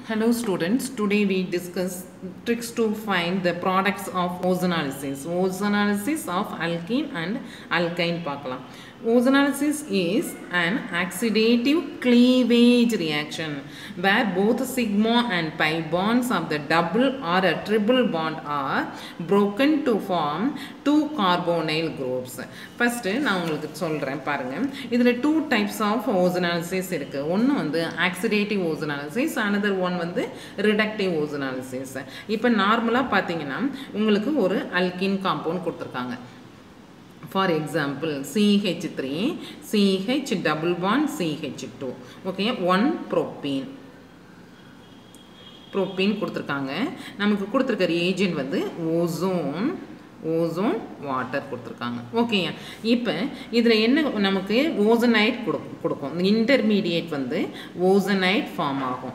Hello students, today we discuss tricks to find the products of ozonolysis. Ozonolysis of alkene and alkyne பார்க்கலாம். Ozonolysis is an oxidative cleavage reaction where both sigma and pi bonds of the double or a triple bond are broken to form two carbonyl groups. First நான் உங்களுக்கு சொல்கிறேன் பாருங்கள் இதில் two types of ozonolysis இருக்குது ஒன்று வந்து oxidative ozonolysis another one வந்து reductive ozonolysis இப்போ நார்மலாக பார்த்தீங்கன்னா உங்களுக்கு ஒரு அல்கின் காம்பவுண்ட் கொடுத்துருக்காங்க for example CH three CH double bond CH two okay one propene propene கொடுத்துருக்காங்க நமக்கு கொடுத்துருக்க ஏஜென்ட் வந்து ஓசோன் ஓசோன் வாட்டர் கொடுத்துருக்காங்க ஓகேயா இப்போ இதில் என்ன நமக்கு ஓசனைட் கொடுக்கும் கொடுக்கும் இன்டர்மீடியேட் வந்து ஓசனைட் ஃபார்ம் ஆகும்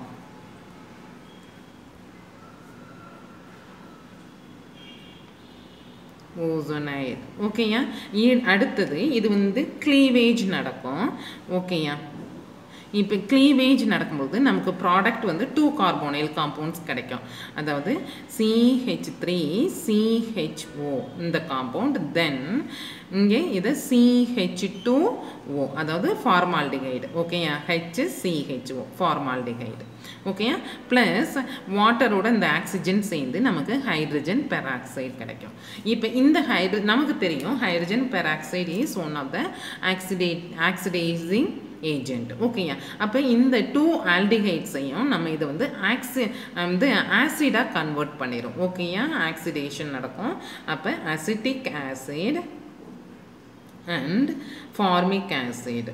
ஓசனைட் ஓகேயா அடுத்தது இது வந்து க்ளீவேஜ் நடக்கும் ஓகேயா இப்போ க்ளீவேஜ் நடக்கும்போது நமக்கு ப்ராடக்ட் வந்து டூ கார்போனைல் காம்பவுண்ட்ஸ் கிடைக்கும் அதாவது சிஹெச் த்ரீ சிஹெச்ஓ இந்த காம்பவுண்ட் தென் இங்கே இது சிஹெச் டூ ஓ அதாவது ஃபார்மால்டிகைடு ஓகேயா ஹெச் சிஹெச்ஓ ஃபார்மால்டிகைடு ஓகேயா ப்ளஸ் வாட்டரோட இந்த ஆக்சிஜன் சேர்ந்து நமக்கு ஹைட்ரஜன் பெராக்சைடு கிடைக்கும் இப்போ இந்த ஹைட்ர நமக்கு தெரியும் hydrogen peroxide is one of the oxidate oxidising agent ஓகேயா அப்போ இந்த டூ ஆல்டிஹைட்ஸையும் நம்ம இதை வந்து ஆக்சி வந்து ஆசிடாக கன்வெர்ட் பண்ணிடும் ஓகேயா ஆக்சிடேஷன் நடக்கும் அப்போ acetic acid and formic acid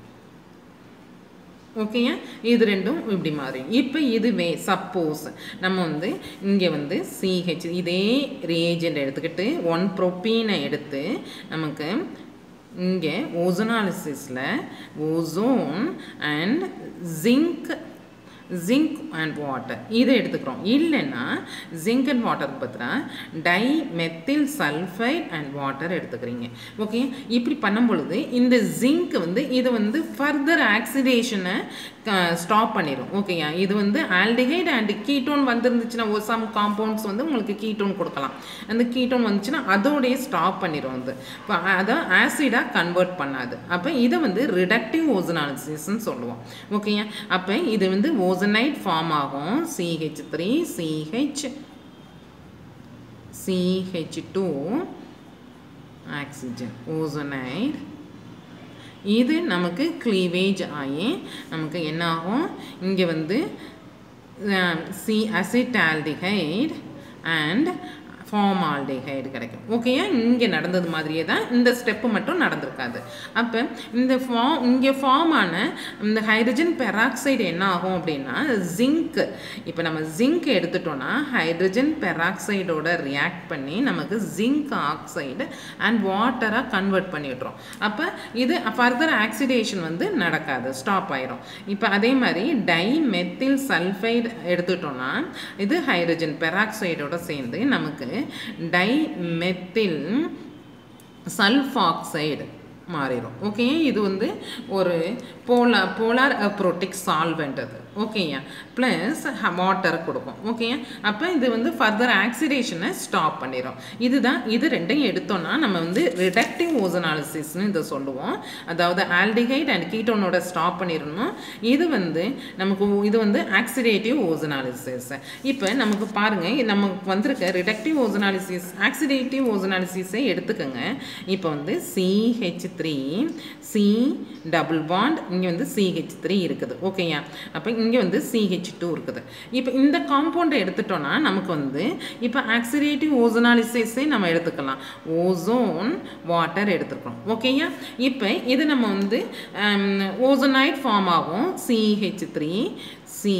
ஓகேயா இது ரெண்டும் இப்படி மாறி இப்போ இதுவே சப்போஸ் நம்ம வந்து இங்கே வந்து சிஹெச் இதே ரேஜெண்ட் எடுத்துக்கிட்டு ஒன் ப்ரோப்பீனை எடுத்து நமக்கு இங்கே ஓசனாலிசிஸில் ozone and zinc zinc and water இதை எடுத்துக்கிறோம் இல்லைன்னா ஜிங்க் அண்ட் வாட்டருக்கு பதிலாக dimethyl sulphide and water எடுத்துக்கிறீங்க ஓகே இப்படி பண்ணும் பொழுது இந்த ஜிங்க் வந்து இது வந்து ஃபர்தர் ஆக்சிடேஷனை ஸ்டாப் பண்ணிடும் ஓகேயா இது வந்து ஆல்டிஹைட் அண்ட் கீட்டோன் வந்துருந்துச்சுன்னா ஒரு சம் காம்பவுண்ட்ஸ் வந்து உங்களுக்கு கீட்டோன் கொடுக்கலாம் அந்த கீட்டோன் வந்துச்சுன்னா அதோடைய ஸ்டாப் பண்ணிடும் வந்து இப்போ அதை ஆசிடாக கன்வெர்ட் பண்ணாது அப்போ இதை வந்து ரிடக்டிவ் ஓசனாலிசிஸ்ன்னு சொல்லுவோம் ஓகேயா அப்போ இது வந்து ஓசனைட் ஃபார்ம் ஆகும் CH three CH CH two oxygen ozonide இது நமக்கு க்ளீவேஜ் ஆகி நமக்கு என்ன ஆகும் இங்கே வந்து சி அசிட்டால்டிஹைட் அண்ட் ஃபார்மால்டிஹைடு கிடைக்கும் ஓகேயா இங்கே நடந்தது மாதிரியே தான் இந்த ஸ்டெப்பு மட்டும் நடந்திருக்காது அப்போ இந்த ஃபார்ம் இங்கே ஃபார்ம் ஆன இந்த ஹைட்ரஜன் பெராக்சைடு என்ன ஆகும் அப்படின்னா ஜிங்க் இப்போ நம்ம ஜிங்க் எடுத்துட்டோம்னா ஹைட்ரஜன் பெராக்சைடோட ரியாக்ட் பண்ணி நமக்கு ஜிங்க் ஆக்சைடு அண்ட் வாட்டராக கன்வெர்ட் பண்ணிவிட்றோம் அப்போ இது ஃபர்தர் ஆக்சிடேஷன் வந்து நடக்காது ஸ்டாப் ஆயிரும் இப்போ அதே மாதிரி டை மெத்தில் சல்ஃபைடு எடுத்துட்டோம்னா இது ஹைட்ரஜன் பெராக்சைடோட சேர்ந்து நமக்கு டைமெத்தில் சல்ஃபாக்சைடு மாறிடும் ஓகே இது வந்து ஒரு போலா போலார் அப்ரோட்டிக் சால்வெண்ட் அது ஓகேயா ப்ளஸ் வாட்டர் கொடுக்கும் ஓகே அப்போ இது வந்து ஃபர்தர் ஆக்சிடேஷனை ஸ்டாப் பண்ணிடும் இதுதான் இது ரெண்டையும் எடுத்தோம்னா நம்ம வந்து ரிடக்டிவ் ஓசனாலிசிஸ்னு இதை சொல்லுவோம் அதாவது ஆல்டிஹைட் அண்ட் கீட்டோனோட ஸ்டாப் பண்ணிடணும் இது வந்து நமக்கு இது வந்து ஆக்சிடேட்டிவ் ஓசனாலிசிஸ் இப்போ நமக்கு பாருங்கள் நமக்கு வந்திருக்க ரிடக்டிவ் ஓசனாலிசிஸ் ஆக்சிடேட்டிவ் ஓசனாலிசிஸை எடுத்துக்கோங்க இப்போ வந்து CH three C double bond இங்கே வந்து சிஹெச் த்ரீ இருக்குது ஓகேயா அப்போ இங்கே வந்து சிஹெச் டூ இருக்குது இப்போ இந்த காம்பவுண்டை எடுத்துட்டோன்னா நமக்கு வந்து இப்போ ஆக்சிடேட்டிவ் ஓசனாலிசிஸே நம்ம எடுத்துக்கலாம் ஓசோன் வாட்டர் எடுத்துருக்கோம் ஓகேயா இப்போ இது நம்ம வந்து ஓசனைட் ஃபார்ம் ஆகும் CH three C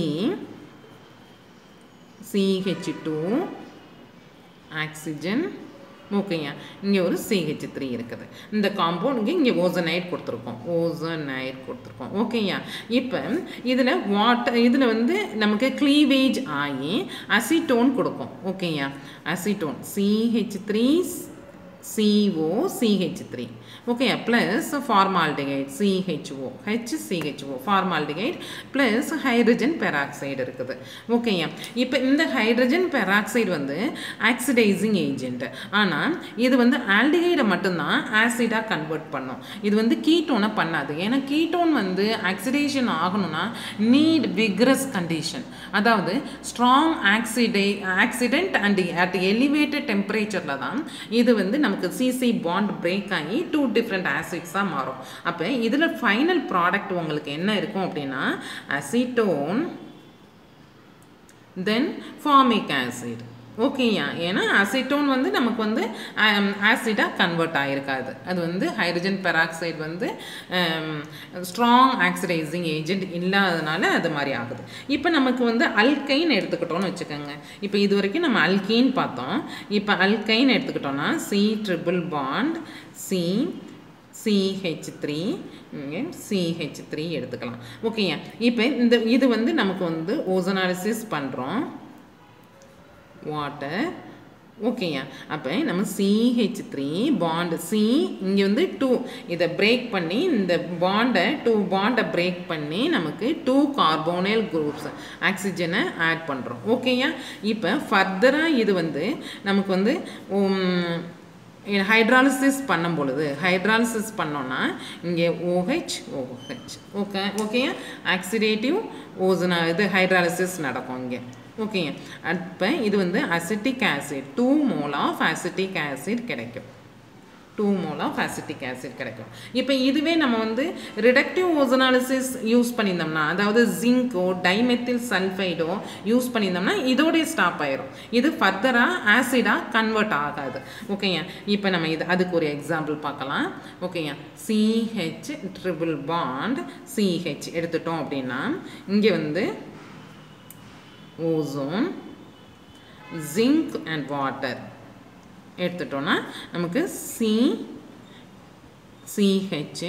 CH two oxygen ஓகேயா இங்கே ஒரு சிஹெச் த்ரீ இருக்குது இந்த காம்பவுண்டுக்கு இங்கே ஓசனைட் கொடுத்துருக்கோம் ஓசனைட் கொடுத்துருக்கோம் ஓகேயா இப்போ இதில் வாட்டர் இதில் வந்து நமக்கு க்ளீவேஜ் ஆகி அசிட்டோன் கொடுக்கும் ஓகேயா acetone CH three COCH3 okay plus formaldehyde CHO HCHO formaldehyde plus hydrogen peroxide இருக்குது ஓகேயா இப்போ இந்த ஹைட்ரஜன் பெராக்சைடு வந்து ஆக்சிடைசிங் ஏஜென்ட் ஆனால் இது வந்து ஆல்டிஹைடை மட்டும்தான் ஆசிடாக கன்வெர்ட் பண்ணும் இது வந்து கீட்டோனை பண்ணாது ஏன்னா கீட்டோன் வந்து ஆக்சிடேஷன் ஆகணும்னா நீட் விக்ரஸ் கண்டிஷன் அதாவது ஸ்ட்ராங் ஆக்சிடை ஆக்சிடென்ட் அண்ட் அட் எலிவேட்டட் டெம்பரேச்சரில் தான் இது வந்து நமக்கு சிசி பாண்ட் பிரேக் ஆகி டூ டிஃப்ரெண்ட் ஆசிட்ஸாக மாறும் அப்போ இதில் ஃபைனல் ப்ராடக்ட் உங்களுக்கு என்ன இருக்கும் அப்படின்னா அசிட்டோன் தென் ஃபார்மிக் ஆசிட் ஓகேயா ஏன்னா அசிட்டோன் வந்து நமக்கு வந்து ஆசிடாக கன்வெர்ட் ஆகிருக்காது அது வந்து ஹைட்ரஜன் பெராக்சைடு வந்து ஸ்ட்ராங் ஆக்சிடைசிங் ஏஜென்ட் இல்லாததுனால அது மாதிரி ஆகுது இப்போ நமக்கு வந்து அல்கைன் எடுத்துக்கிட்டோம்னு வச்சுக்கோங்க இப்போ இது வரைக்கும் நம்ம அல்கீன் பார்த்தோம் இப்போ அல்கைன் எடுத்துக்கிட்டோம்னா C triple bond C CH three இங்கே சிஹெச் த்ரீ எடுத்துக்கலாம் ஓகேயா இப்போ இந்த இது வந்து நமக்கு வந்து ஓசனாலிசிஸ் பண்ணுறோம் வாட்டர் ஓகேயா அப்போ நம்ம சிஹெச் த்ரீ பாண்டு சி இங்கே வந்து டூ இதை பிரேக் பண்ணி இந்த பாண்டை டூ பாண்டை பிரேக் பண்ணி நமக்கு டூ கார்போனைல் குரூப்ஸ் ஆக்சிஜனை ஆட் பண்ணுறோம் ஓகேயா இப்போ ஃபர்தராக இது வந்து நமக்கு வந்து ஹைட்ராலிசிஸ் பண்ணும் பொழுது ஹைட்ராலிசிஸ் பண்ணோன்னா இங்கே ஓஹெச் ஓஹெச் ஓகே ஓகேயா ஆக்சிடேட்டிவ் ஓசனா இது ஹைட்ராலிசிஸ் நடக்கும் இங்கே ஓகே அப்போ இது வந்து acetic acid two mole of acetic acid கிடைக்கும் two mole of acetic acid கிடைக்கும் இப்போ இதுவே நம்ம வந்து ரிடக்டிவ் ஓசனாலிசிஸ் யூஸ் பண்ணியிருந்தோம்னா அதாவது ஜிங்கோ டைமெத்தில் சல்ஃபைடோ யூஸ் பண்ணியிருந்தோம்னா இதோடய ஸ்டாப் ஆயிரும் இது ஃபர்தராக ஆசிடாக கன்வெர்ட் ஆகாது ஓகேயா இப்போ நம்ம இது அதுக்கு ஒரு எக்ஸாம்பிள் பார்க்கலாம் ஓகேயா சிஹெச் ட்ரிபிள் பாண்ட் சிஹெச் எடுத்துட்டோம் அப்படின்னா இங்கே வந்து ஓசோன் ஜிங்க் அண்ட் வாட்டர் எடுத்துட்டோன்னா நமக்கு சி சிஹெச்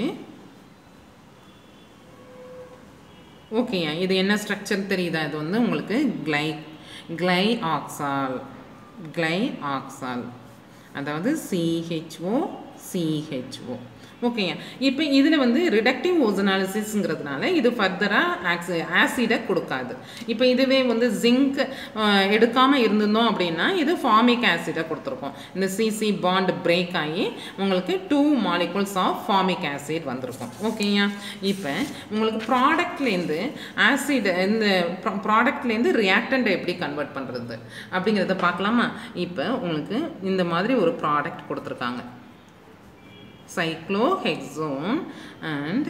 ஓகேயா இது என்ன ஸ்ட்ரக்சர் தெரியுதா இது வந்து உங்களுக்கு கிளை கிளை ஆக்சால் கிளை ஆக்சால் அதாவது சிஹெச்ஓ சிஹெச்ஓ ஓகேங்க இப்போ இதில் வந்து ரிடக்டிவ் ஓசனாலிசிஸ்ங்கிறதுனால இது ஃபர்தராக ஆக்சி ஆசிடை கொடுக்காது இப்போ இதுவே வந்து ஜிங்க் எடுக்காமல் இருந்திருந்தோம் அப்படின்னா இது ஃபார்மிக் ஆசிடை கொடுத்துருக்கோம் இந்த சிசி பாண்ட் பிரேக் ஆகி உங்களுக்கு two molecules of formic acid வந்திருக்கும் ஓகேயா இப்போ உங்களுக்கு ப்ராடக்ட்லேருந்து ஆசிட் இந்த ப்ராடக்ட்லேருந்து ரியாக்டண்ட்டை எப்படி கன்வெர்ட் பண்ணுறது அப்படிங்கிறத பார்க்கலாமா இப்போ உங்களுக்கு இந்த மாதிரி ஒரு ப்ராடக்ட் கொடுத்துருக்காங்க cyclohexone and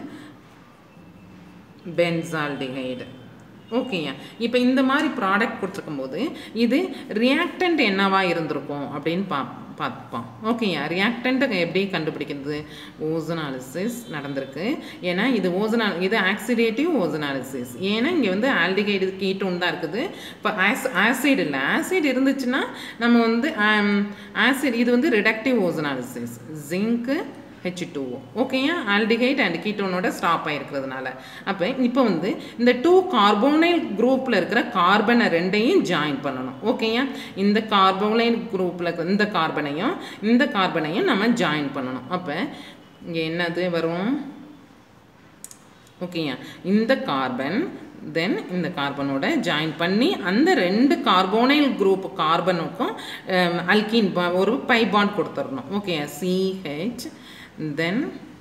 benzaldehyde ஓகேயா இப்போ இந்த மாதிரி ப்ராடக்ட் கொடுத்துருக்கும் போது இது ரியாக்டன்ட் என்னவா இருந்திருக்கும் அப்படின்னு பா பார்ப்போம் ஓகேயா ரியாக்டண்ட்டை எப்படி கண்டுபிடிக்கிறது ஓசனாலிசிஸ் நடந்திருக்கு ஏன்னா இது ஓசனால் இது ஆக்சிடேட்டிவ் ஓசனாலிசிஸ் ஏன்னா இங்கே வந்து ஆல்டிகைடு கீட்டோன் தான் இருக்குது இப்போ ஆஸ் ஆசிட் இல்லை ஆசிட் இருந்துச்சுன்னா நம்ம வந்து ஆசிட் இது வந்து ரிடக்டிவ் ஓசனாலிசிஸ் ஜிங்க்கு ஹெச் டூஓ ஓகேயா ஆல்டிகைட் அண்ட் கீட்டோனோட ஸ்டாப் ஆகிருக்கிறதுனால அப்போ இப்போ வந்து இந்த டூ கார்போனைல் குரூப்பில் இருக்கிற கார்பனை ரெண்டையும் ஜாயின் பண்ணணும் ஓகேயா இந்த கார்போனைல் குரூப்பில் இருக்கிற இந்த கார்பனையும் இந்த கார்பனையும் நம்ம ஜாயின் பண்ணணும் அப்போ இங்கே என்னது வரும் ஓகேயா இந்த கார்பன் தென் இந்த கார்பனோட ஜாயின் பண்ணி அந்த ரெண்டு கார்போனைல் குரூப் கார்பனுக்கும் அல்கீன் ஒரு பை பாண்ட் கொடுத்துடணும் ஓகே சிஹெச் தென்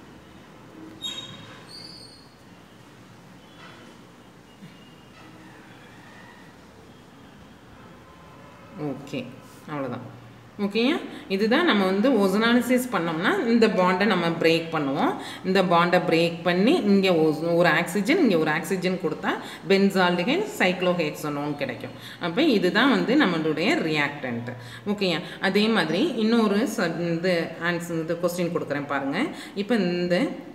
ஓகே அவ்வளோதான் ஓகேயா இதுதான் நம்ம வந்து ஓசனாலிசிஸ் பண்ணோம்னா இந்த பாண்டை நம்ம பிரேக் பண்ணுவோம் இந்த பாண்டை பிரேக் பண்ணி இங்கே ஒரு ஆக்சிஜன் இங்கே ஒரு ஆக்சிஜன் கொடுத்தா பென்சால்டிகைன் சைக்ளோஹெக்சனோன் கிடைக்கும் அப்போ இதுதான் வந்து நம்மளுடைய ரியாக்டன்ட் ஓகேயா அதே மாதிரி இன்னொரு ச இது ஆன்சர் இது கொஸ்டின் கொடுக்குறேன் பாருங்கள் இப்போ இந்த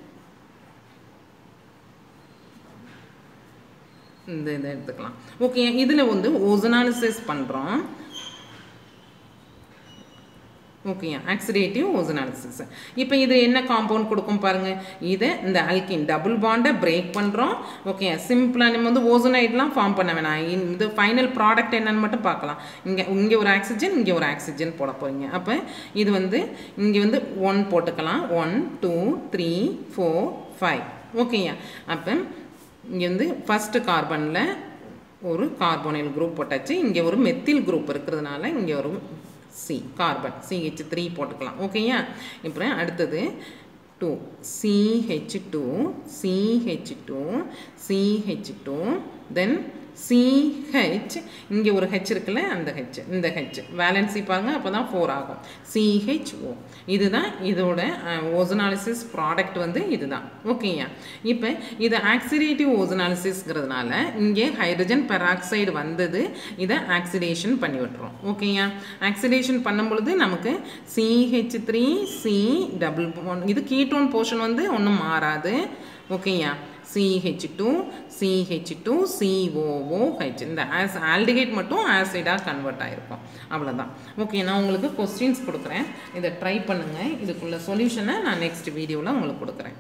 இந்த இதை எடுத்துக்கலாம் ஓகே இதில் வந்து ஓசனாலிசிஸ் பண்ணுறோம் ஓகேயா ஆக்சிடேட்டிவ் ஓசனாலிசிஸ் இப்போ இது என்ன காம்பவுண்ட் கொடுக்கும் பாருங்க இதை இந்த அல்கின் டபுள் பாண்டை பிரேக் பண்ணுறோம் ஓகே சிம்பிளாக நம்ம வந்து ஓசனைட்லாம் ஃபார்ம் பண்ண வேணாம் இந்த ஃபைனல் ப்ராடக்ட் என்னன்னு மட்டும் பார்க்கலாம் இங்கே இங்கே ஒரு ஆக்சிஜன் இங்கே ஒரு ஆக்சிஜன் போட போகிறீங்க அப்போ இது வந்து இங்கே வந்து ஒன் போட்டுக்கலாம் one two three four five ஓகேயா அப்போ இங்கே வந்து ஃபஸ்ட்டு கார்பனில் ஒரு கார்போனைல் குரூப் போட்டாச்சு இங்கே ஒரு மெத்தில் குரூப் இருக்கிறதுனால இங்கே ஒரு சி கார்பன் சிஹெச் த்ரீ போட்டுக்கலாம் ஓகேயா இப்போ அடுத்தது two CH two CH two CH two then CH இங்கே ஒரு ஹெச் இருக்குல்ல அந்த ஹெச் இந்த ஹெச் வேலன்சி பாருங்க அப்போ தான் ஃபோர் ஆகும் சிஹெச்ஓ இதுதான் இதோட ஓசனாலிசிஸ் ப்ராடக்ட் வந்து இதுதான் ஓகேயா இப்போ இது ஆக்சிடேட்டிவ் ஓசனாலிசிஸ்ங்கிறதுனால இங்கே ஹைட்ரஜன் பெராக்சைடு வந்தது இதை ஆக்சிடேஷன் பண்ணி விட்டுரும் ஓகேயா ஆக்சிடேஷன் பண்ணும் பொழுது நமக்கு சிஹெச் த்ரீ சி டபுள் இது கீட்டோன் போர்ஷன் வந்து ஒன்றும் மாறாது ஓகேயா CH two CH two COOH இந்த ஆஸ் ஆல்டிகேட் மட்டும் ஆசிடாக கன்வெர்ட் ஆகிருக்கும் அவ்வளோதான் ஓகே நான் உங்களுக்கு கொஸ்டின்ஸ் கொடுக்குறேன் இதை ட்ரை பண்ணுங்கள் இதுக்குள்ள சொல்யூஷனை நான் நெக்ஸ்ட் வீடியோவில் உங்களுக்கு கொடுக்குறேன்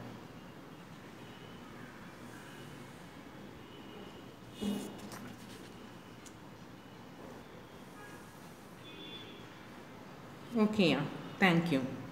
ஓகேயா தேங்க்யூ